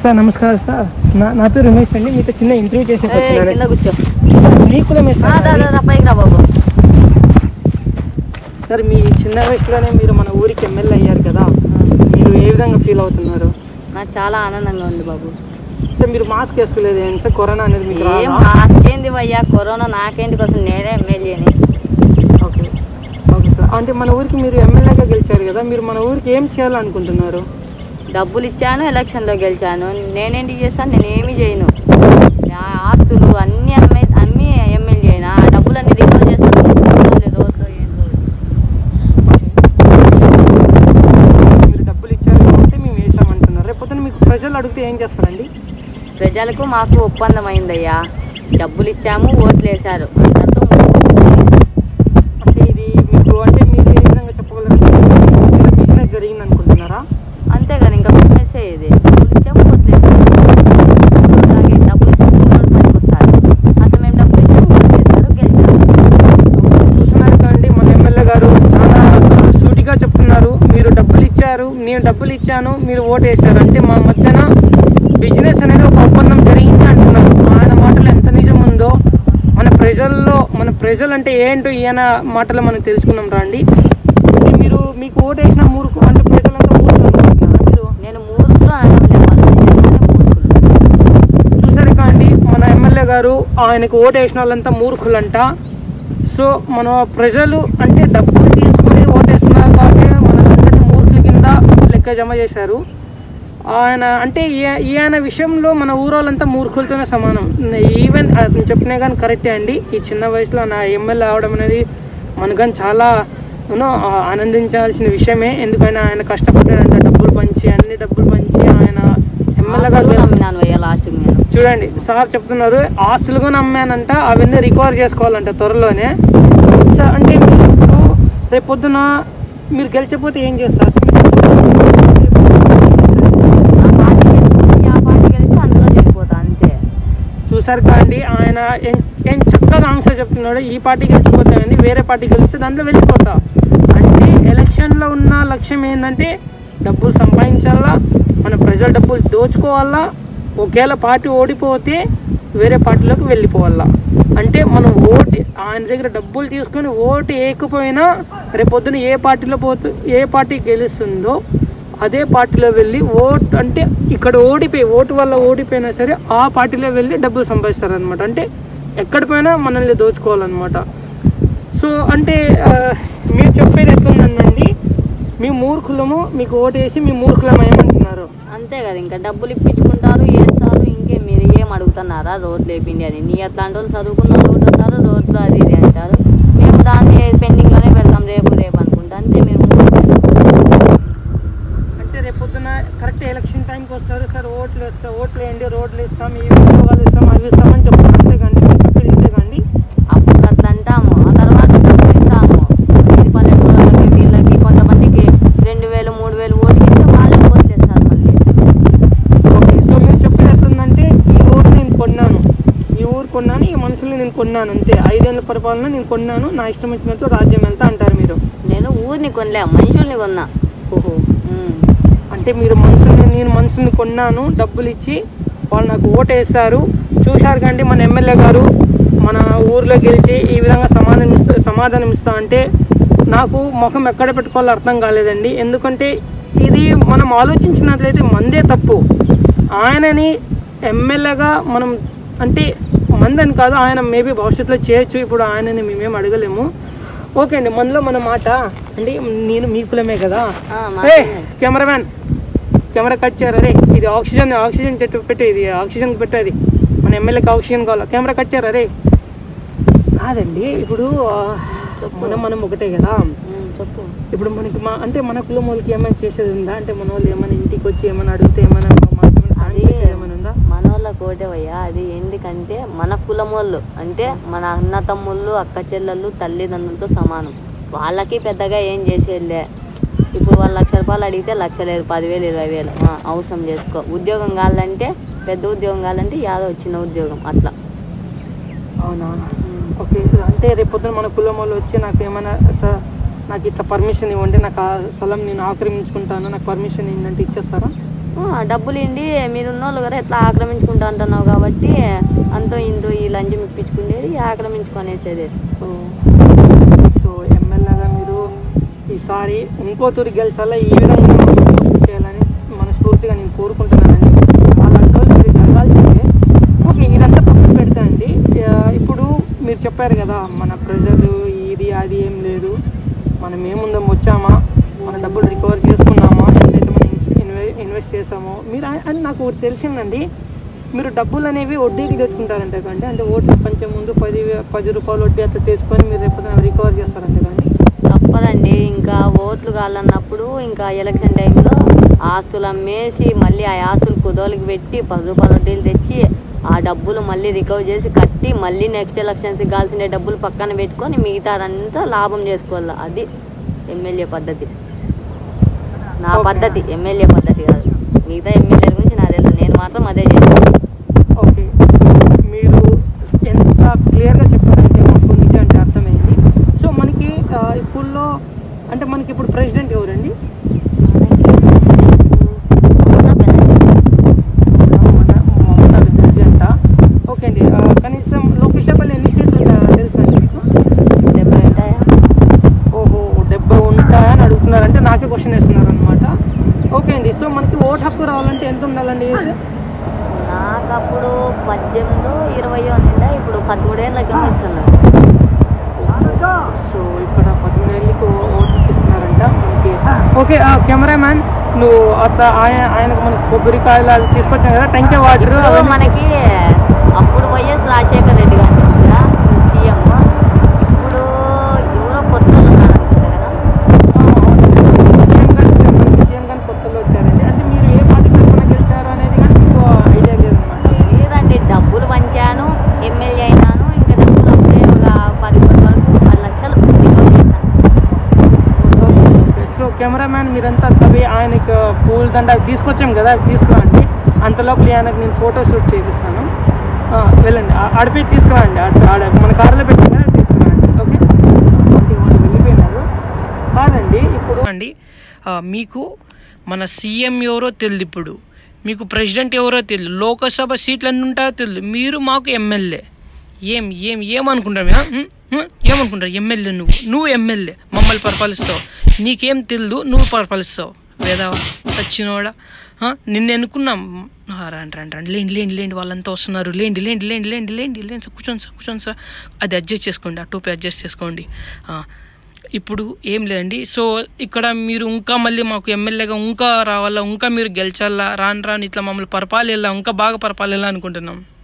Sir నమస్కారం sir నా నా పేరు రమేష్ అండి మీతో చిన్న ఇంటర్వ్యూ చేసే ఏయ్, కింద కూర్చో మీ కులమే ఆ, సార్ దా, దా, దా, పైకి రా బాబు సార్ మీ చిన్న వయసులోనే మీరు మన ఊరికి ఎమ్మెల్యే అయ్యారు కదా మీరు ఏ విధంగా ఫీల్ అవుతున్నారు నాకు చాలా ఆనందంగా ఉంది బాబు సార్ మీరు మాస్క్ వేసుకోలేదు ఏంటి సార్ కరోనా అనేది మీకు ఏం రాదా? మాకేంది భయ్యా కరోనా నాకేంటి కోసం నేనే ఎమ్మెల్యేని ఓకే ఓకే సార్ అంటే మన ఊరికి మీరు ఎమ్మెల్యేగా గెలిచారు కదా మీరు మన ఊరికి ఏం చేయాలనుకుంటున్నారు డబ్బులు ఇచ్చాను ఎలక్షన్లో గెలిచాను నేనేంటి చేస్తాను నేను ఏమి చేయను నా ఆస్తులు అన్ని అమ్మే అమ్మి ఎమ్మెల్యే అయినా ఆ డబ్బులన్నీ రికవర్ చేస్తాను చూడండి రోజులో ఏం రోజు. మీరు డబ్బులు ఇచ్చారు కాబట్టి మేము వేసామంటున్నారు రేపు పొద్దున్న మీకు ప్రజలు అడిగితే ఏం చేస్తారండి ప్రజలకు మాకు ఒప్పందం అయిందయ్యా డబ్బులు ఇచ్చాము ఓట్లు వేశారు అందరితో ముగింపు. అంటే ఇది మీకు అంటే మీరు ఏ విధంగా చెప్పగలరు బిజినెస్ జరిగింది అనుకుంటున్నారా అంతే కదా ఇంకా బిజినెస్ ఇది డబ్బులు ఇచ్చాము ఓట్లు వేసాము అలాగే డబ్బులు ఇచ్చుకున్నాడు పనికి వస్తాడు అట్లా మేము డబ్బులు ఇచ్చాము ఓట్లు వేశారు గెలిచాము చూస్తున్నారు కదండి మన ఎమ్మెల్యే గారు చాలా సూటిగా చెప్తున్నారు మీరు డబ్బులు ఇచ్చారు నేను డబ్బులు ఇచ్చాను మీరు ఓటు వేశారు అంటే మా మధ్యన బిజినెస్ అనేది ఒక ఒప్పందం జరిగింది అంటున్నారు ఆయన మాటలు ఎంత నిజం ఉందో మన ప్రజల్లో మన ప్రజలు అంటే ఏంటో ఈయన మాటలు మనం తెలుసుకున్నాం రండి అంటే మీరు మీకు ఓటు వేసిన మూర్ఖు అంటే ప్రజలంతా మూర్ఖులు అనుకుంటున్నారా మీరు నేను మూర్ఖులు అనడం లేదు వాళ్ళు నిజంగానే మూర్ఖులు చూసారు కాండి మన ఎమ్మెల్యే గారు ఆయనకు ఓటు వేసిన వాళ్ళంతా మూర్ఖులంట సో మన ప్రజలు అంటే డబ్బులు తీసుకొని ఓటేస్తున్నారు కాబట్టి మనందరినీ మూర్ఖుల కింద లెక్క జమ చేశారు ఆయన అంటే ఈ- ఈయన విషయంలో మన ఊరోళ్ళంతా మూర్ఖులతోనే సమానం ఈవెన్ నేను చెప్పినా కానీ కరెక్టే అండి ఈ చిన్న వయసులో నా ఎమ్మెల్యే అవడం అనేది మనకని చాలా యూనో ఆనందించాల్సిన విషయమే ఎందుకని ఆయన కష్టపడ్డాడంట డబ్బులు పంచి అన్ని డబ్బులు పంచి ఆయన ఎమ్మెల్యేగా ఆస్తులు గెలిచి- నమ్మినాను భయ్యా లాస్ట్కి నేను చూడండి సార్ చెప్తున్నారు ఆస్తులు కూడా అమ్మానంట అవన్నీ రికవర్ చేసుకోవాలంట త్వరలోనే సో అంటే మీరు ఇప్పుడు రేపు పొద్దున మీరు గెలిచకపోతే ఏం చేస్తారు ఆ పార్టీ గెలిచి ఆ పార్టీ గెలిచి అందులో చేరిపోతా అంతే చూసారు కాండి ఆయన ఏం ఏం చక్కగా ఆన్సర్ చెప్తున్నాడు ఈ పార్టీ గెలిచిపోతామని వేరే పార్టీ గెలిస్తే దాంట్లో వెళ్ళిపోతా అంటే ఎలక్షన్లో ఉన్న లక్ష్యం ఏంటంటే డబ్బులు సంపాదించాలా మన ప్రజల డబ్బులు దోచుకోవాలా ఒకవేళ పార్టీ ఓడిపోతే వేరే పార్టీలోకి వెళ్ళిపోవాలా అంటే మనం ఓటు ఆయన దగ్గర డబ్బులు తీసుకొని ఓటు వేయకపోయినా రేపొద్దున ఏ పార్టీలో పోతు ఏ పార్టీ గెలుస్తుందో అదే పార్టీలో వెళ్ళి ఓట్ అంటే ఇక్కడ ఓడిపోయి ఓటు వల్ల ఓడిపోయినా సరే ఆ పార్టీలో వెళ్ళి డబ్బులు సంపాదిస్తారనమాట అంటే ఎక్కడ పోయినా మనల్ని దోచుకోవాలన్నమాట సో అంటే ఆ, మీరు చెప్పేది ఎట్లుందండి మీ మూర్ఖులము మీకు ఓటు వేసి మీ మూర్ఖులం ఏమంటున్నారు అంతే కదా ఇంకా డబ్బులు ఇప్పించుకుంటారు వేస్తారు ఇంకే మీరు ఏం అడుగుతున్నారా రోడ్లు వేపిండి అని నీ అట్లాంటి వాళ్ళు చదువుకున్న వాళ్ళు ఒకటి వస్తారు రోడ్లు అది ఇది అంటారు మేము దాన్ని పెండింగ్లోనే పెడతాం రేపు రేపు అనుకుంటా అంతే మీరు అంటే రేపు పొద్దున కరెక్ట్ ఎలక్షన్ టైంకి వస్తారు సార్ ఓట్లు వేస్తాం ఓట్లు వేయండి రోడ్లు ఇస్తాం ఈ ఉద్యోగాలు ఇస్తాం అవి ఇస్తామని చెప్తారు అంతేగాండి మీరు చెప్పేది ఇంతేగాండి అప్పుడు అట్లా అంటాము ఆ తర్వాత డబ్బులు ఇస్తాము ఇది పల్లెటూళ్ళకి వీళ్ళకి కొంతమందికి రెండు వేలు మూడు వేలు ఓటు ఇస్తే వాళ్ళే ఓట్లు వేస్తారు మళ్ళీ ఓకే సో మీరు చెప్పేది ఎట్లుందంటే ఈ ఊరు నేను కొన్నాను ఈ ఊరు కొన్నాను ఈ మనుషుల్ని నేను కొన్నాను అంతే ఐదేళ్ళ పరిపాలన నేను కొన్నాను నా ఇష్టం వచ్చినట్టు రాజ్యం వెళ్తా అంటారు మీరు నేను ఊరిని కొనలే మనుషుల్ని కొన్నా ఓహో ఉమ్. అంటే మీరు మనుషుల్ని నేను మనుషుల్ని కొన్నాను డబ్బులు ఇచ్చి వాళ్ళు నాకు ఓటు వేస్తారు చూశారు కండి మన ఎమ్మెల్యే గారు మన ఊర్లో గెలిచి ఈ విధంగా సమాధానం ఇస్తా సమాధానం ఇస్తా అంటే నాకు ముఖం ఎక్కడ పెట్టుకోవాలో అర్థం కాలేదండి ఎందుకంటే ఇది మనం ఆలోచించినట్లయితే మందే తప్పు ఆయనని ఎమ్మెల్యేగా మనం అంటే మందని కాదు ఆయన మేబీ భవిష్యత్తులో చేయొచ్చు ఇప్పుడు ఆయనని మేమేం అడగలేము ఓకే అండి మనలో మన మాట అంటే నేను మీ కులమే కదా ఆ, ఏ మాకే. కెమెరామ్యాన్ కెమెరా కట్ చేయరా రే ఇది ఆక్సిజన్ ఆక్సిజన్ చెట్టు పెట్టు ఇది ఆక్సిజన్ పెట్టు అది మన ఎమ్మెల్యేకి ఆక్సిజన్ కావాలా కెమెరా కట్ చేయరా రే కాదండి ఇప్పుడు ఆ, మనం మనం ఒకటే కదా ఉమ్, చెప్పు ఇప్పుడు మనకి మా అంటే మన కులం వాళ్ళకి ఏమైనా చేసేది ఉందా అంటే మన వాళ్ళు ఏమైనా ఇంటికి వచ్చి ఏమైనా అడిగితే ఏమైనా మాకు ఏమైనా సాయం అది చేసేది ఏమైనా ఉందా మన వాళ్ళ కోటవయ్యా అది ఎందుకంటే మన కులం వాళ్ళు అంటే మన అన్న తమ్ముళ్ళు అక్క చెల్లెళ్ళు తల్లిదండ్రులతో సమానం వాళ్ళకి పెద్దగా ఏం చేసేదిలే ఇప్పుడు వాళ్ళు లక్ష రూపాయలు అడిగితే లక్ష లేదు పదివేలు ఇరవై వేలు ఆ, అవసరం చేసుకో ఉద్యోగం కావాలంటే పెద్ద ఉద్యోగం కావాలంటే యాదో చిన్న ఉద్యోగం అట్లా అవునా ఓకే అంటే రేపు పొద్దున మన కులం వాళ్ళు వచ్చి నాకు ఏమైనా సార్ నాకు ఇట్లా పర్మిషన్ ఇవ్వండి నాకు ఆ స్థలం నేను ఆక్రమించుకుంటాను నాకు పర్మిషన్ ఏంటంటే ఇచ్చేస్తారా ఆ, డబ్బులు ఇండి మీరు ఉన్నోళ్ళు కదా ఎట్లా ఆక్రమించుకుంటా అంటున్నావు కాబట్టి అంతో ఇంతో ఈ లంచం ఇప్పించుకునేది ఆక్రమించుకొనేసేది సో సో ఎమ్మెల్యేగా మీరు ఈసారి ఇంకో తూరి గెలిచాలా ఈ విధంగా మాకు సపోర్ట్ చేయాలని మనస్ఫూర్తిగా నేను కోరుకుంటున్నానండి అలాంటి రోజు మీరు జరగాల్సిందే ఓకే ఇదంతా పక్కన పెడతా అండి ఆ, ఇప్పుడు మీరు చెప్పారు కదా మన ప్రజలు ఇది అది ఏం లేదు మనం ఏముందాం వచ్చామా మన డబ్బులు రికవర్ చేసుకున్నామా ఎంతైతే మనం ఇన్వె ఇన్వెస్ట్ చేసామో మీరు ఆ- అది నాకు ఒకటి తెలిసిందండి మీరు డబ్బులు అనేవి వడ్డీకి తెచ్చుకుంటారంటే కండి అంటే ఓట్లు కొంచెం ముందు పది వే- పది రూపాయలు వడ్డీ అట్లా తెచ్చుకొని మీరు రేపు రికవర్ చేస్తారంటే కండి తప్పదండి ఇంకా ఓట్లు కావాలన్నప్పుడు ఇంకా ఎలక్షన్ టైంలో ఆస్తులు అమ్మేసి మళ్ళీ ఆ ఆస్తులు కుదోలికి పెట్టి పది రూపాయల వడ్డీలు తెచ్చి ఆ డబ్బులు మళ్ళీ రికవర్ చేసి కట్టి మళ్ళీ నెక్స్ట్ ఎలక్షన్స్కి కావాల్సిన డబ్బులు పక్కన పెట్టుకొని మిగతాదంతా లాభం చేసుకోవాలి అది ఎమ్మెల్యే పద్ధతి నా Okay. పద్ధతి ఎమ్మెల్యే పద్ధతి కాదు మిగతా ఎమ్మెల్యేల గురించి నా తెలియదు నేను మాత్రం అదే చేస్తాను ఓకే సో మీరు ఎంత క్లియర్గా చెప్పారంటే మాకు నిజం అంటే అర్థమైంది సో మనకి ఆ, ఇప్పుడులో అంటే మనకి ఇప్పుడు ప్రెసిడెంట్ ఎవరండి మన మమతా బెనర్జీ అంట ఓకే అండి ఆ, కనీసం లోకేషపల్లి ఎన్ని సీట్లు ఉంటాయో తెలుసా అండి మీకు డెబ్బై ఉంటాయా ఓహో డెబ్బై ఉంటాయని అడుగుతున్నారంటే నాకే క్వశ్చన్ వేస్తున్నారు అనమాట ఓకే అండి సో మనకి ఓటు హక్కు రావాలంటే ఎంత ఉండాలండి ఏజ్ నాకు అప్పుడు పద్దెనిమిదో ఇరవయో నిండా ఇప్పుడు పదమూడేళ్ళకి ఇస్తున్నారు సో ఇక్కడ పద్దెనిమిదేళ్ళకి ఓటు ఇస్తున్నారంట మనకి ఓకే కెమెరామ్యాన్ నువ్వు అత ఆయన ఆయనకు మనకి కొబ్బరికాయలు అవి తీసుకొచ్చాం కదా టెంకే వాటర్ ఇప్పుడు మనకి అప్పుడు వైఎస్ రాజశేఖర్ రెడ్డి గారు కదా సీఎం ఇప్పుడు ఎవరో కొత్త ఉన్నారనుకుంటా కదా సీఎం గారు మనకి సీఎం గారు కొత్తలో వచ్చారండి అంటే మీరు ఏ పార్టీ తరఫున గెలిచారు అనేది కానీ మీకు ఐడియా లేదనమాట తెలియదండి డబ్బులు పంచాను ఎమ్మెల్యే అయినాను ఇంకా డబ్బులు వస్తే ఒక పది పది వరకు పది లక్షలు రికవర్ చేశాను సో కెమెరామ్యాన్ మీరంతా తవ్వి ఆయనకి పూల దండ అవి తీసుకొచ్చాం కదా అవి తీసుకురండి అంతలోపల ఆయనకు నేను ఫోటో షూట్ చేపిస్తాను ఆ, వెళ్ళండి ఆ- ఆడపోయి తీసుకురండి ఆడ ఆడ మన కారులో పెట్టాం కదా అవి తీసుకురండి ఓకే ఓకే వాళ్ళు వెళ్ళిపోయినారు కాదండి ఇప్పుడు అండి ఆ, మీకు మన సీఎం ఎవరో తెలియదు ఇప్పుడు మీకు ప్రెసిడెంట్ ఎవరో తెలియదు లోకసభ సీట్లు ఎన్ని ఉంటాయో తెలియదు మీరు మాకు ఎమ్మెల్యే ఏం ఏం ఏమనుకుంటారు మీరు? ఉం? ఉం? ఏమనుకుంటారు ఎమ్మెల్యే నువ్వు నువ్వు ఎమ్మెల్యే మమ్మల్ని పరిపాలిస్తావు నీకేం తెలియదు నువ్వు పరిపాలిస్తావు వేదావా సచ్చినోడా ఆ? నిన్ను ఎన్నుకున్నాం ఆ, రండి రండి రండి లేండి లేండి లేండి వాళ్ళంతా వస్తున్నారు లేండి లేండి లేండి లేండి లేండి లేండి సార్ కూర్చోండి సార్ కూర్చోండి సార్ అది అడ్జస్ట్ చేసుకోండి ఆ టోపీ అడ్జస్ట్ చేసుకోండి ఆ, ఇప్పుడు ఏం లేదండి సో ఇక్కడ మీరు ఇంకా మళ్ళీ మాకు ఎమ్మెల్యేగా ఇంకా రావాలా ఇంకా మీరు గెలిచాలా రాను రాను ఇట్లా మమ్మల్ని పరిపాలేలా ఇంకా బాగా పరిపాలేలా అనుకుంటున్నాం